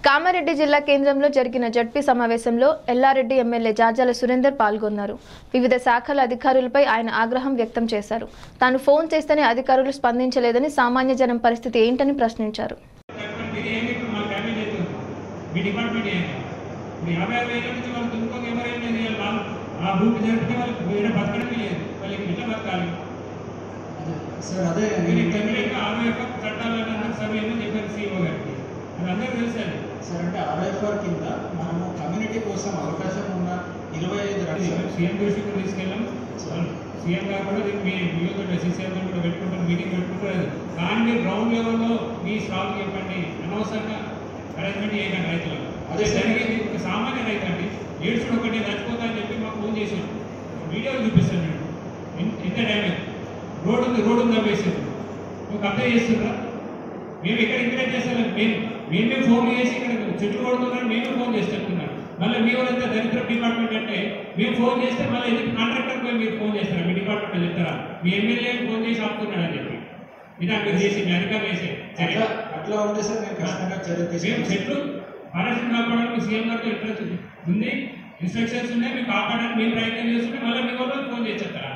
కామారెడ్డి జిల్లా కేంద్రంలో జరిగిన జడ్పీ సమావేశంలో ఎల్లారెడ్డి ఎమ్మెల్యే జాజాల సురేందర్ పాల్గొన్నారు వివిధ శాఖల అధికారులపై ఆయన ఆగ్రహం వ్యక్తం చేశారు తాను ఫోన్ చేస్తేనే అధికారులు స్పందించలేదని సామాన్య జనం పరిస్థితి ఏంటని ప్రశ్నించారు చెప్పండి, మీరు ఏమి ఇప్పుడు మాకు డ్యామేజ్ అవుతుంది మీ డిపార్ట్మెంట్ ఏంటి ఇప్పుడు యాభై అరవై ఏళ్ళ నుంచి వాళ్ళు తుమ్ముకోక ఎవరైనా చేయాలి వాళ్ళు ఆ భూమి జరిపితే వాళ్ళకి వేరే బతకడమే లేదు వాళ్ళకి ఎట్లా బతకాలి సార్ అదే మీరు కంప్లీట్గా ఆర్ఓఎఫ్ చట్టాలను సర్వే అని చెప్పారు సీఓ గారికి అది అందరూ తెలుసు అది సార్ అంటే ఆర్ఐఎఫ్ఆర్ కింద మనము కమ్యూనిటీ కోసం అవకాశం ఉన్న ఇరవై ఐదు లక్షలు సీఎం దృష్టికి తీసుకెళ్ళాం సీఎం గారు కూడా రేపు మీ మీతో సీసీఎం కూడా పెట్టుకుంటారు మీటింగ్ పెట్టుకుంటారు కానీ గ్రౌండ్ లెవెల్లో మీ స్టాక్ చెప్పండి అనవసరంగా అరేంజ్మెంట్ చేయకండి రైతులకు అదే జరిగేది ఒక సామాన్య రైతు అండి ఏడ్చుడు ఒకటి చచ్చిపోతా అని చెప్పి మాకు ఫోన్ చేసాడు వీడియోలు చూపిస్తాను నేను ఎన్- ఎంత డ్యామేజ్ రోడ్ ఉంది రోడ్ ఉందా వేసారు నువ్వు అప్లై చేస్తుందా మేము ఇక్కడ ఎంకరేజ్ చేస్తాం మేము మేమే ఫోన్ చేసి ఇక్కడ చెట్లు కొడుతున్నారు మేమే ఫోన్ చేసి చెప్తున్నాం మళ్ళీ మీ వాళ్ళంతా దరిద్ర డిపార్ట్మెంట్ అంటే మేము ఫోన్ చేస్తే మళ్ళీ ఎందుకు కాంట్రాక్టర్ పోయి మీరు ఫోన్ చేస్తారా మీ డిపార్ట్మెంట్ చెప్తారా మీ ఎమ్మెల్యే ఫోన్ చేసి ఆపుతున్నాడు అని చెప్పి ఇదా మీరు చేసి మీ అధికారులు వేసే చర్య అట్లా అట్లా ఉంటే సార్ మేము ఖచ్చితంగా చర్య మేము తీసుకుంటాం చెట్లు పరిరక్షణ కాపాడడానికి సీఎం గారితో ఇంట్రెస్ట్ ఉంది ఇన్స్ట్రక్షన్స్ ఉన్నాయి మేము కాపాడడానికి మేము ప్రయత్నం చేస్తుంటే మళ్ళీ మీ వాళ్ళు ఫోన్ చేసి చెప్తారా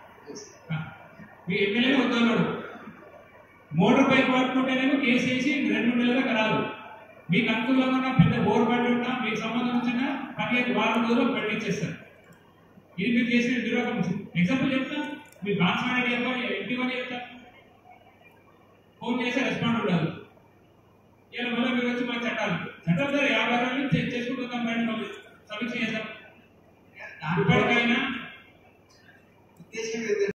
మీ ఎమ్మెల్యే వద్దన్నాడు మోటార్ బైక్ పట్టుకుంటేనేమో కేసు వేసి రెండు నెలలకు రాదు మీకు అనుకూలంగా ఉన్న పెద్ద బోర్ పట్టి ఉన్నా మీకు సంబంధం వచ్చిన పదిహేను వారం రోజులు పెట్టించేస్తారు ఇది మీరు చేసిన దురోగం ఎగ్జాంపుల్ చెప్తా మీ బాన్స్వాడ చెప్పాలి ఎంపీ అని చెప్తా ఫోన్ చేస్తే రెస్పాండ్ ఉండదు ఇలా మళ్ళీ మీరు వచ్చి మా చట్టాలు చట్టాలు ద్వారా యాభై రోజులు చేసుకుంటున్నాం బయట మళ్ళీ సమీక్ష చేద్దాం ఇప్పటికైనా